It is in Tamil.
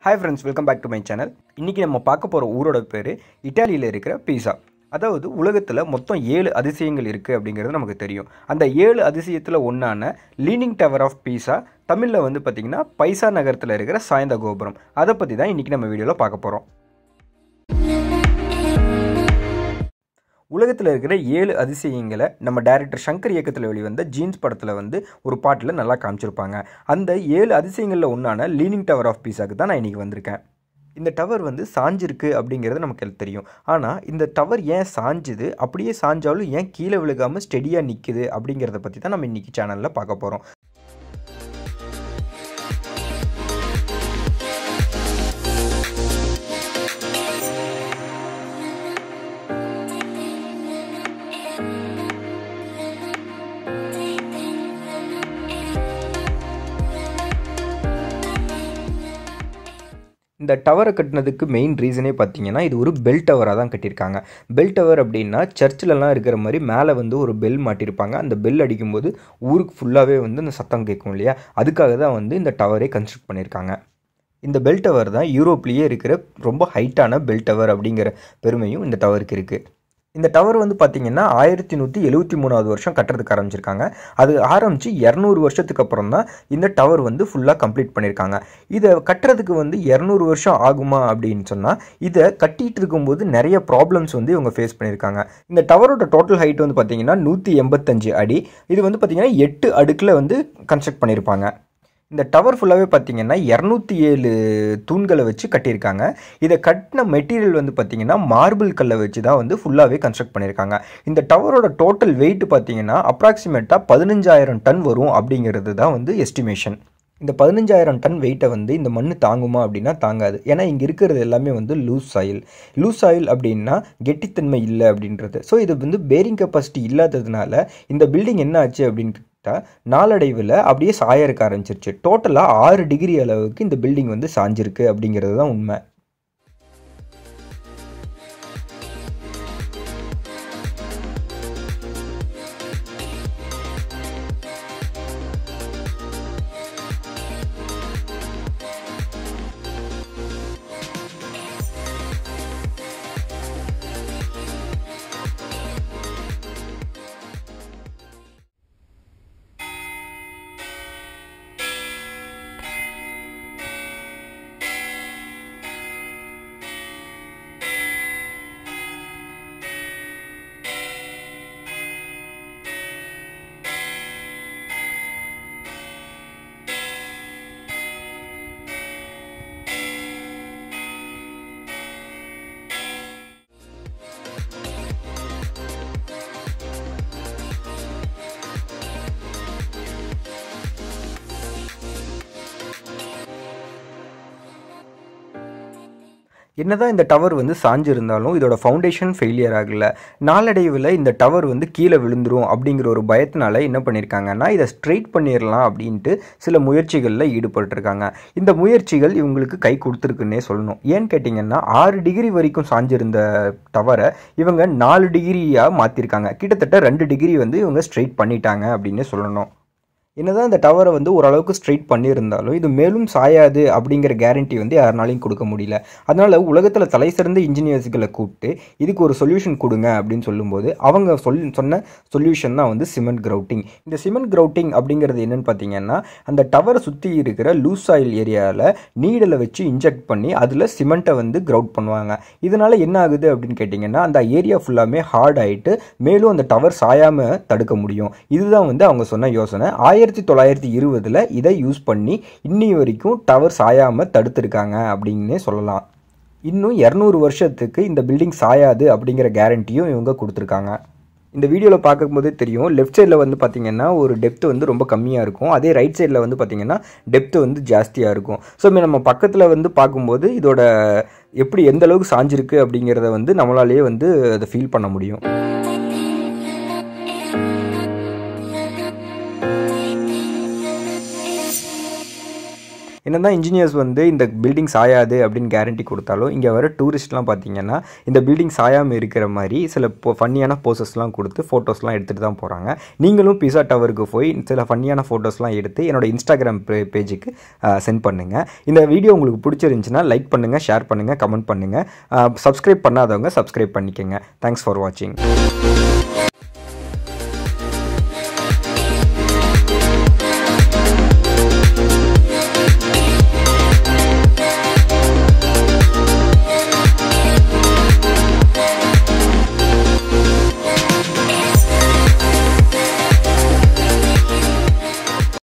hi friends welcome back to my channel இன்றைக்கி நம்ம பார்க்க போகிற ஊரோட பேர் இட்டாலியில் இருக்கிற பீஸா அதாவது உலகத்தில் மொத்தம் ஏழு அதிசயங்கள் இருக்குது அப்படிங்கிறது நமக்கு தெரியும் அந்த ஏழு அதிசயத்தில் ஒன்றான லீனிங் டவர் ஆஃப் பீஸா தமிழில் வந்து பார்த்திங்கன்னா பைசா நகரத்தில் இருக்கிற சாய்ந்த கோபுரம் அதை பற்றி தான் இன்றைக்கி நம்ம வீடியோவில் பார்க்க போகிறோம் உலகத்தில் இருக்கிற ஏழு அதிசயங்களை நம்ம டைரக்டர் சங்கர் இயக்கத்தில் வெளிவந்த ஜீன்ஸ் படத்தில் வந்து ஒரு பாட்டில் நல்லா காமிச்சிருப்பாங்க அந்த ஏழு அதிசயங்களில் ஒன்றான லீனிங் டவர் ஆஃப் பீஸாக்கு தான் நான் இன்றைக்கி வந்திருக்கேன் இந்த டவர் வந்து சாஞ்சிருக்கு அப்படிங்கிறது நமக்கு தெரியும் ஆனால் இந்த டவர் ஏன் சாஞ்சுது அப்படியே சாஞ்சாலும் ஏன் கீழே விழுகாமல் ஸ்டெடியாக நிற்குது அப்படிங்கிறத பற்றி தான் நம்ம இன்றைக்கி சேனலில் பார்க்க போகிறோம் இந்த டவரை கட்டினதுக்கு மெயின் ரீசனே பார்த்தீங்கன்னா இது ஒரு பெல் டவராக தான் கட்டியிருக்காங்க பெல் டவர் அப்படின்னா சர்ச்சிலலாம் இருக்கிற மாதிரி மேலே வந்து ஒரு பெல் மாட்டியிருப்பாங்க அந்த பெல் அடிக்கும்போது ஊருக்கு ஃபுல்லாகவே வந்து அந்த சத்தம் கேட்கும் இல்லையா அதுக்காக தான் வந்து இந்த டவரே கன்ஸ்ட்ரக்ட் பண்ணியிருக்காங்க இந்த பெல் டவர் தான் யூரோப்லேயே இருக்கிற ரொம்ப ஹைட்டான பெல் டவர் அப்படிங்கிற பெருமையும் இந்த டவருக்கு இருக்குது இந்த டவர் வந்து பார்த்திங்கன்னா ஆயிரத்தி நூற்றி எழுபத்தி மூணாவது வருஷம் கட்டுறதுக்கு ஆரம்பிச்சிருக்காங்க அது ஆரம்பித்து இரநூறு வருஷத்துக்கு அப்புறம் தான் இந்த டவர் வந்து ஃபுல்லாக கம்ப்ளீட் பண்ணியிருக்காங்க இதை கட்டுறதுக்கு வந்து இரநூறு வருஷம் ஆகுமா அப்படின்னு சொன்னால் இதை கட்டிகிட்டு இருக்கும்போது நிறைய ப்ராப்ளம்ஸ் வந்து இவங்க ஃபேஸ் பண்ணியிருக்காங்க இந்த டவரோட டோட்டல் ஹைட் வந்து பார்த்திங்கன்னா நூற்றி எண்பத்தஞ்சு அடி இது வந்து பார்த்திங்கன்னா எட்டு அடுக்கில் வந்து கன்ஸ்ட்ரக்ட் பண்ணியிருப்பாங்க இந்த டவர் ஃபுல்லாகவே பார்த்தீங்கன்னா இரநூத்தி ஏழு தூண்களை வச்சு கட்டியிருக்காங்க இதை கட்டின மெட்டீரியல் வந்து பார்த்தீங்கன்னா மார்பிள் கல்லை வச்சு தான் வந்து ஃபுல்லாகவே கன்ஸ்ட்ரக்ட் பண்ணியிருக்காங்க இந்த டவரோட டோட்டல் வெயிட் பார்த்தீங்கன்னா அப்ராக்சிமேட்டாக பதினஞ்சாயிரம் டன் வரும் அப்படிங்கிறது தான் வந்து எஸ்டிமேஷன் இந்த பதினஞ்சாயிரம் டன் வெயிட்டை வந்து இந்த மண் தாங்குமா அப்படின்னா தாங்காது ஏன்னா இங்கே இருக்கிறது எல்லாமே வந்து லூஸ் சாயில் லூஸ் சாயில் அப்படின்னா கெட்டித்தன்மை இல்லை அப்படின்றது ஸோ இது வந்து பேரிங் கெப்பாசிட்டி இல்லாததுனால இந்த பில்டிங் என்ன ஆச்சு அப்படின்னு நாளடைவில் அப்படியே சாய இருக்க ஆரம்பிச்சிருச்சு டோட்டலாக ஆறு டிகிரி அளவுக்கு இந்த பில்டிங் வந்து சாஞ்சிருக்கு அப்படிங்கிறது தான் உண்மை என்னதான் இந்த டவர் வந்து சாஞ்சிருந்தாலும் இதோட ஃபவுண்டேஷன் ஃபெயிலியர் ஆகல நாளடைவில் இந்த டவர் வந்து கீழே விழுந்துரும் அப்படிங்கிற ஒரு பயத்தினால என்ன பண்ணியிருக்காங்கன்னா இதை ஸ்ட்ரெயிட் பண்ணிடலாம் அப்படின்ட்டு சில முயற்சிகளில் ஈடுபட்டிருக்காங்க இந்த முயற்சிகள் இவங்களுக்கு கை கொடுத்துருக்குன்னே சொல்லணும் ஏன்னு கேட்டிங்கன்னா ஆறு டிகிரி வரைக்கும் சாஞ்சிருந்த டவரை இவங்க நாலு டிகிரியாக மாற்றிருக்காங்க கிட்டத்தட்ட ரெண்டு டிகிரி வந்து இவங்க ஸ்ட்ரெயிட் பண்ணிட்டாங்க அப்படின்னு சொல்லணும் என்னதான் இந்த டவரை வந்து ஓரளவுக்கு ஸ்ட்ரைட் பண்ணியிருந்தாலும் இது மேலும் சாயாது அப்படிங்கிற கேரண்டி வந்து யாருனாலையும் கொடுக்க முடியல அதனால் உலகத்தில் தலை சிறந்த இன்ஜினியர்ஸ்களை கூப்பிட்டு இதுக்கு ஒரு சொல்யூஷன் கொடுங்க அப்படின்னு சொல்லும்போது அவங்க சொல் சொன்ன சொல்யூஷன் தான் வந்து சிமெண்ட் கிரவுட்டிங் இந்த சிமெண்ட் கிரவுட்டிங் அப்படிங்கிறது என்னென்னு பார்த்தீங்கன்னா அந்த டவரை சுற்றி இருக்கிற லூஸ் ஆயில் ஏரியாவில் நீடலை வச்சு இன்ஜெக்ட் பண்ணி அதில் சிமெண்ட்டை வந்து கிரவுட் பண்ணுவாங்க இதனால் என்ன ஆகுது அப்படின்னு கேட்டிங்கன்னா அந்த ஏரியா ஃபுல்லாமே ஹார்ட் ஆகிட்டு மேலும் அந்த டவர் சாயாமல் தடுக்க முடியும் இதுதான் வந்து அவங்க சொன்ன யோசனை ஆயிரம் ஆயிரத்தி தொள்ளாயிரத்தி இருபதில் இதை யூஸ் பண்ணி இன்னி வரைக்கும் டவர் சாயாமல் தடுத்துருக்காங்க அப்படின்னே சொல்லலாம் இன்னும் இரநூறு வருஷத்துக்கு இந்த பில்டிங் சாயாது அப்படிங்கிற கேரண்டியும் இவங்க கொடுத்துருக்காங்க இந்த வீடியோவில் பார்க்கும்போதே தெரியும் லெஃப்ட் சைடில் வந்து பார்த்திங்கன்னா ஒரு டெப்த் வந்து ரொம்ப கம்மியாக இருக்கும் அதே ரைட் சைடில் வந்து பார்த்திங்கன்னா டெப்த் வந்து ஜாஸ்தியாக இருக்கும் ஸோ நம்ம பக்கத்தில் வந்து பார்க்கும்போது இதோட எப்படி எந்த அளவுக்கு சாஞ்சிருக்கு அப்படிங்கிறத வந்து நம்மளாலேயே வந்து அதை ஃபீல் பண்ண முடியும் என்னதான் இன்ஜினியர்ஸ் வந்து இந்த பில்டிங் சாயாது அப்படின்னு கேரண்டி கொடுத்தாலும் இங்கே வர டூரிஸ்ட்லாம் பார்த்தீங்கன்னா இந்த பில்டிங் சாயாமல் இருக்கிற மாதிரி சில ஃபன்னியான போசஸ்லாம் கொடுத்து ஃபோட்டோஸ்லாம் எடுத்துகிட்டு தான் போகிறாங்க நீங்களும் பிஸா டவருக்கு போய் சில ஃபன்னியான ஃபோட்டோஸ்லாம் எடுத்து என்னோட இன்ஸ்டாகிராம் பேஜுக்கு சென்ட் பண்ணுங்கள் இந்த வீடியோ உங்களுக்கு பிடிச்சிருந்துச்சுன்னா லைக் பண்ணுங்கள் ஷேர் பண்ணுங்கள் கமெண்ட் பண்ணுங்கள் சப்ஸ்கிரைப் பண்ணாதவங்க சப்ஸ்கிரைப் பண்ணிக்கோங்க தேங்க்ஸ் ஃபார் வாட்சிங்